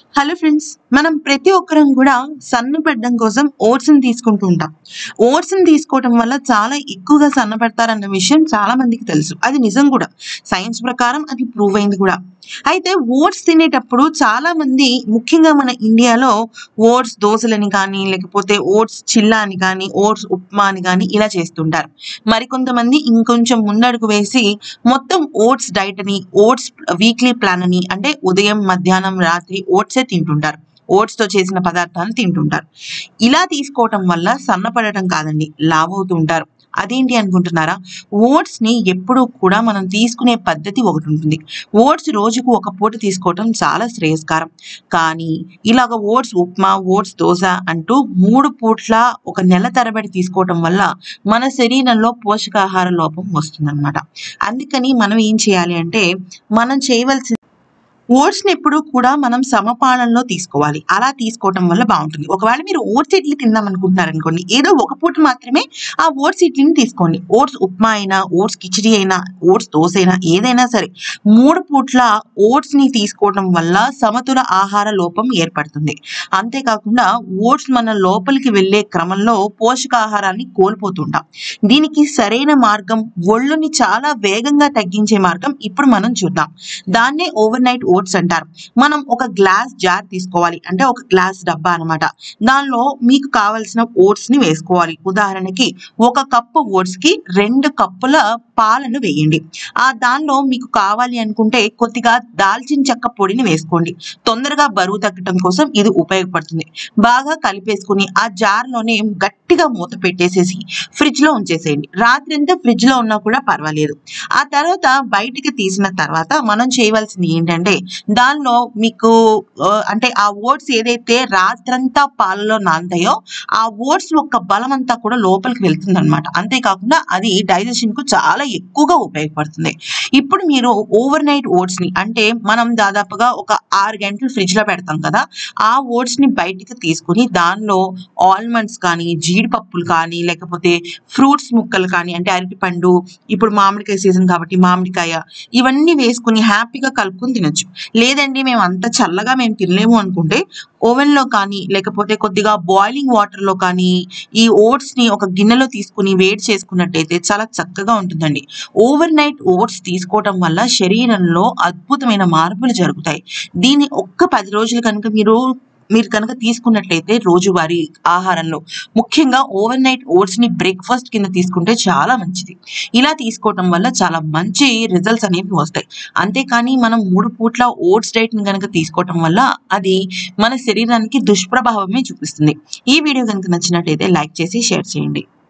hello friends మనం ప్రతి ఒక్కరం కూడా సన్నబడ్డం కోసం ఓట్స్ని తీసుకుంటూ ఉంటాం ఓట్స్ని తీసుకోవటం వల్ల చాలా ఎక్కువగా సన్నపడతారన్న విషయం చాలా మందికి తెలుసు అది నిజం కూడా సైన్స్ ప్రకారం అది ప్రూవ్ అయింది కూడా అయితే ఓట్స్ తినేటప్పుడు చాలా మంది ముఖ్యంగా మన ఇండియాలో ఓట్స్ దోశలని కానీ లేకపోతే ఓట్స్ చిల్లా అని కానీ ఓట్స్ ఉప్మా అని కానీ ఇలా చేస్తుంటారు మరికొంతమంది ఇంకొంచెం ముందడుగు వేసి మొత్తం ఓట్స్ డైట్ అని ఓట్స్ వీక్లీ ప్లాన్ అని అంటే ఉదయం మధ్యాహ్నం రాత్రి ఓట్సే తింటుంటారు ఓట్స్ తో చేసిన పదార్థాలను తింటుంటారు ఇలా తీసుకోవటం వల్ల సన్నపడటం కాదండి లావ్ అవుతూ ఉంటారు అదేంటి అనుకుంటున్నారా ఓట్స్ ని ఎప్పుడూ కూడా మనం తీసుకునే పద్ధతి ఒకటి ఉంటుంది ఓట్స్ రోజుకు ఒక పూట తీసుకోవటం చాలా శ్రేయస్కరం కానీ ఇలాగ ఓట్స్ ఉప్మా ఓట్స్ దోశ అంటూ మూడు పూట్ల ఒక నెల తరబడి తీసుకోవటం వల్ల మన శరీరంలో పోషకాహార లోపం వస్తుందన్నమాట అందుకని మనం ఏం చేయాలి అంటే మనం చేయవలసిన ఓట్స్ని ఎప్పుడు కూడా మనం సమపాలనలో తీసుకోవాలి అలా తీసుకోవటం వల్ల బాగుంటుంది ఒకవేళ మీరు ఓట్స్ ఇడ్లీ తిందాం అనుకుంటున్నారు అనుకోండి ఏదో ఒక పూట మాత్రమే ఆ ఓట్స్ ఇడ్లీని తీసుకోండి ఓట్స్ ఉప్మా అయినా ఓట్స్ కిచిడి అయినా ఓట్స్ దోశ అయినా ఏదైనా సరే మూడు పూట్ల ఓట్స్ని తీసుకోవటం వల్ల సమతుల ఆహార లోపం ఏర్పడుతుంది అంతేకాకుండా ఓట్స్ మన లోపలికి వెళ్ళే క్రమంలో పోషకాహారాన్ని కోల్పోతుంటాం దీనికి సరైన మార్గం ఒళ్ళుని చాలా వేగంగా తగ్గించే మార్గం ఇప్పుడు మనం చూద్దాం దాన్నే ఓవర్ నైట్ ఓట్స్ అంటారు మనం ఒక గ్లాస్ జార్ తీసుకోవాలి అంటే ఒక గ్లాస్ డబ్బా అన్నమాట దానిలో మీకు కావలసిన ఓట్స్ ని వేసుకోవాలి ఉదాహరణకి ఒక కప్పు ఓట్స్ కి రెండు కప్పుల పాలను వేయండి ఆ దానిలో మీకు కావాలి అనుకుంటే కొద్దిగా దాల్చిన చెక్క పొడిని వేసుకోండి తొందరగా బరువు తగ్గటం కోసం ఇది ఉపయోగపడుతుంది బాగా కలిపేసుకుని ఆ జార్లోనే గట్టిగా మూత పెట్టేసేసి ఫ్రిడ్జ్ లో ఉంచేసేయండి రాత్రి అంతా ఫ్రిడ్జ్ లో ఉన్నా కూడా పర్వాలేదు ఆ తర్వాత బయటికి తీసిన తర్వాత మనం చేయవలసింది ఏంటంటే దానిలో మీకు ఆ, అంటే ఆ ఓట్స్ ఏదైతే రాత్రంతా పాలలో నానతాయో ఆ ఓట్స్ యొక్క బలం అంతా కూడా లోపలికి వెళ్తుంది అనమాట అంతేకాకుండా అది డైజెషన్ కు చాలా ఎక్కువగా ఉపయోగపడుతుంది ఇప్పుడు మీరు ఓవర్ నైట్ ఓట్స్ ని అంటే మనం దాదాపుగా ఒక ఆరు గంటలు ఫ్రిడ్జ్ లో పెడతాం కదా ఆ ఓట్స్ ని బయటికి తీసుకుని దానిలో ఆల్మండ్స్ కానీ జీడిపప్పులు కానీ లేకపోతే ఫ్రూట్స్ ముక్కలు కానీ అంటే అరటిపండు ఇప్పుడు మామిడికాయ సీజన్ కాబట్టి మామిడికాయ ఇవన్నీ వేసుకుని హ్యాపీగా కలుపుకొని తినొచ్చు లేదండి మేము అంత చల్లగా మేము తినలేము అనుకుంటే ఓవెన్ లో కానీ లేకపోతే కొద్దిగా బాయిలింగ్ వాటర్ లో కానీ ఈ ఓట్స్ ని ఒక గిన్నెలో తీసుకుని వేడి చేసుకున్నట్టయితే చాలా చక్కగా ఉంటుందండి ఓవర్ నైట్ ఓట్స్ తీసుకోవటం వల్ల శరీరంలో అద్భుతమైన మార్పులు జరుగుతాయి దీన్ని ఒక్క పది రోజులు కనుక మీరు మీరు కనుక తీసుకున్నట్లయితే రోజువారీ ఆహారంలో ముఖ్యంగా ఓవర్ నైట్ ఓట్స్ ని బ్రేక్ఫాస్ట్ కింద తీసుకుంటే చాలా మంచిది ఇలా తీసుకోవటం వల్ల చాలా మంచి రిజల్ట్స్ అనేవి వస్తాయి అంతేకాని మనం మూడు పూట్ల ఓట్స్ డైట్ ని కనుక తీసుకోవటం వల్ల అది మన శరీరానికి దుష్ప్రభావమే చూపిస్తుంది ఈ వీడియో కనుక నచ్చినట్లయితే లైక్ చేసి షేర్ చేయండి